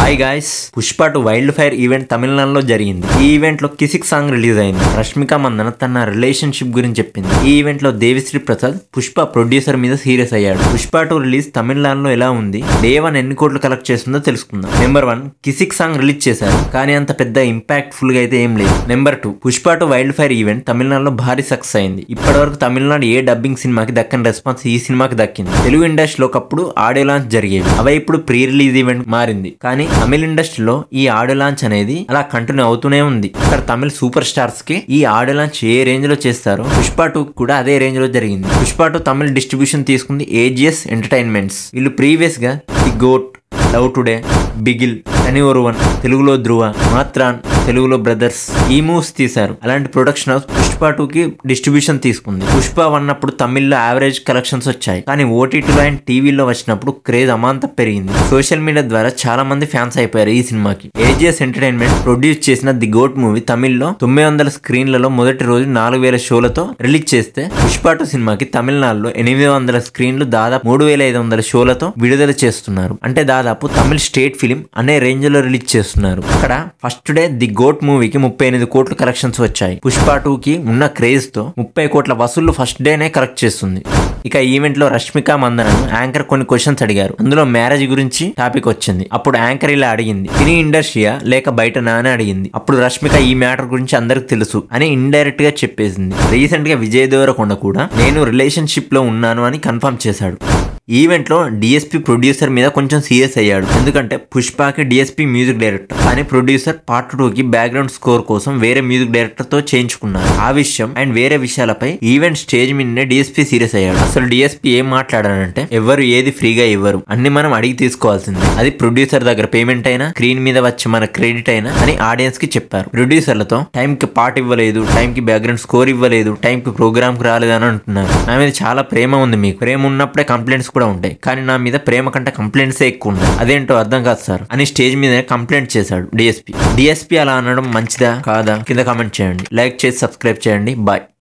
hi guys Pushpa two wild fire event తమిళనాడులో జరిగింది ఈ ఈవెంట్ లో కిసిక్ సాంగ్ రిలీజ్ అయింది రష్మిక మందన తన రిలేషన్షిప్ గురించి చెప్పింది ఈ ఈవెంట్ లో దేవిశ్రీ ప్రసాద్ పుష్ప ప్రొడ్యూసర్ మీద సీరియస్ అయ్యాడు పుష్ప టు రిలీజ్ తమిళనాడులో ఎలా ఉంది డే వన్ ఎన్ని కోట్లు కలెక్ట్ చేస్తుందో తెలుసుకుందాం number one Kissik song release చేశారు కానీ అంత పెద్ద ఇంపాక్ట్ ఫుల్ గా అయితే ఏం లేదు number two Pushpa two wild fire event తమిళనాడులో భారీ సక్సెస్ అయింది ఇప్పటి వరకు తమిళనాడు ఏ డబ్బింగ్ సినిమాకి దక్కని రెస్పాన్స్ ఈ సినిమాకి దక్కింది తెలుగు ఇండస్ట్రీలో ఒకప్పుడు ఆడియో లాంచ్ జరిగేవి అవే ఇప్పుడు ప్రీ రిలీజ్ ఈవెంట్ మారింది కానీ తమిళ ఇండస్ట్రీలో ఈ ఆడియో లాంచ్ అనేది అలా కంటిన్యూ అవుతూనే ఉంది ఇక్కడ తమిళ సూపర్ స్టార్స్ కి ఈ ఆడియో లాంచ్ ఏ రేంజ్ లో చేస్తారో పుష్ప టూ కూడా అదే రేంజ్ లో జరిగింది పుష్ప టూ తమిళ డిస్ట్రిబ్యూషన్ తీసుకుంది ఏజిఎస్ ఎంటర్టైన్మెంట్స్ వీళ్ళు ప్రీవియస్ గా the GOAT Love Today Bigil అని వన్ తెలుగులో ధ్రువ మాత్రాన్ తెలుగులో బ్రదర్స్ ఈ మూవ్స్ తీశారు అలాంటి ప్రొడక్షన్ హౌస్ పుష్ప టూ కి డిస్ట్రిబ్యూషన్ తీసుకుంది పుష్ప వన్ అప్పుడు తమిళ్లో యావరేజ్ కలెక్షన్స్ వచ్చాయి కానీ ఓటీటీలో అండ్ టీవీలో వచ్చినప్పుడు క్రేజ్ అమాంతం పెరిగింది సోషల్ మీడియా ద్వారా చాలా మంది ఫ్యాన్స్ అయిపోయారు ఈ సినిమాకి ఏజిఎస్ ఎంటర్టైన్మెంట్ ప్రొడ్యూస్ చేసిన ది గోట్ మూవీ తమిళ్లో తొమ్మిది వందల స్క్రీన్లలో మొదటి రోజు నాలుగు వేల షోలతో రిలీజ్ చేస్తే పుష్ప టూ సినిమాకి తమిళనాడులో ఎనిమిది వందల స్క్రీన్లు దాదాపు మూడు వేల ఐదు వందల షోలతో విడుదల చేస్తున్నారు అంటే దాదాపు తమిళ స్టేట్ ఫిలిం అనే రేంజ్ లో రిలీజ్ చేస్తున్నారు అక్కడ ఫస్ట్ డే ది గోట్ మూవీకి ముప్పై ఎనిమిది కోట్ల కలెక్షన్స్ వచ్చాయి పుష్ప టూ కి ఉన్న క్రేజ్ తో ముప్పై కోట్ల వసూళ్లు ఫస్ట్ డేనే కలెక్ట్ చేస్తుంది ఇక ఈవెంట్ లో రష్మిక మందనను యాంకర్ కొన్ని క్వశ్చన్స్ అడిగారు అందులో మ్యారేజ్ గురించి టాపిక్ వచ్చింది అప్పుడు యాంకర్ ఇలా అడిగింది సినీ ఇండస్ట్రీయా లేక బయటనా అని అడిగింది అప్పుడు రష్మిక ఈ మ్యాటర్ గురించి అందరికి తెలుసు అని ఇండైరెక్ట్ గా చెప్పేసింది రీసెంట్ గా విజయ్ దేవరకొండ కూడా నేను రిలేషన్షిప్ లో ఉన్నాను అని కన్ఫర్మ్ చేశాడు ఈవెంట్ లో డిఎస్పీ ప్రొడ్యూసర్ మీద కొంచెం సీరియస్ అయ్యాడు ఎందుకంటే పుష్పకి డిఎస్పీ మ్యూజిక్ డైరెక్టర్ కానీ ప్రొడ్యూసర్ పార్ట్ టూ కి బ్యాక్గ్రౌండ్ స్కోర్ కోసం వేరే మ్యూజిక్ డైరెక్టర్ తో చేయించుకున్నారు ఆ విషయం అండ్ వేరే విషయాలపై ఈవెంట్ స్టేజ్ మీదనే డిఎస్పీ సీరియస్ అయ్యాడు అసలు డిఎస్పీ ఏం మాట్లాడాడంటే ఎవరు ఏది ఫ్రీగా ఇవ్వరు అన్ని మనం అడిగి తీసుకోవాల్సింది అది ప్రొడ్యూసర్ దగ్గర పేమెంట్ అయినా స్క్రీన్ మీద వచ్చి మన క్రెడిట్ అయినా అని ఆడియన్స్ కి చెప్పారు ప్రొడ్యూసర్లతో టైం కి పాట ఇవ్వలేదు టైం కి బ్యాక్గ్రౌండ్ స్కోర్ ఇవ్వలేదు టైం కి ప్రోగ్రామ్ కి రాలేదు అని అంటున్నారు నా మీద చాలా ప్రేమ ఉంది మీకు ప్రేమ ఉన్నప్పుడే కంప్లైంట్స్ కూడా ఉంటాయి కానీ నా మీద ప్రేమ కంటే కంప్లైంట్స్ ఎక్కువ ఉన్నాయి అదేంటో అర్థం కాదు సార్ అని స్టేజ్ మీద కంప్లైంట్ చేశాడు డిఎస్పీ డిఎస్పీ అలా అనడం మంచిదా కాదా కింద కామెంట్ చేయండి లైక్ చేసి సబ్స్క్రైబ్ చేయండి బాయ్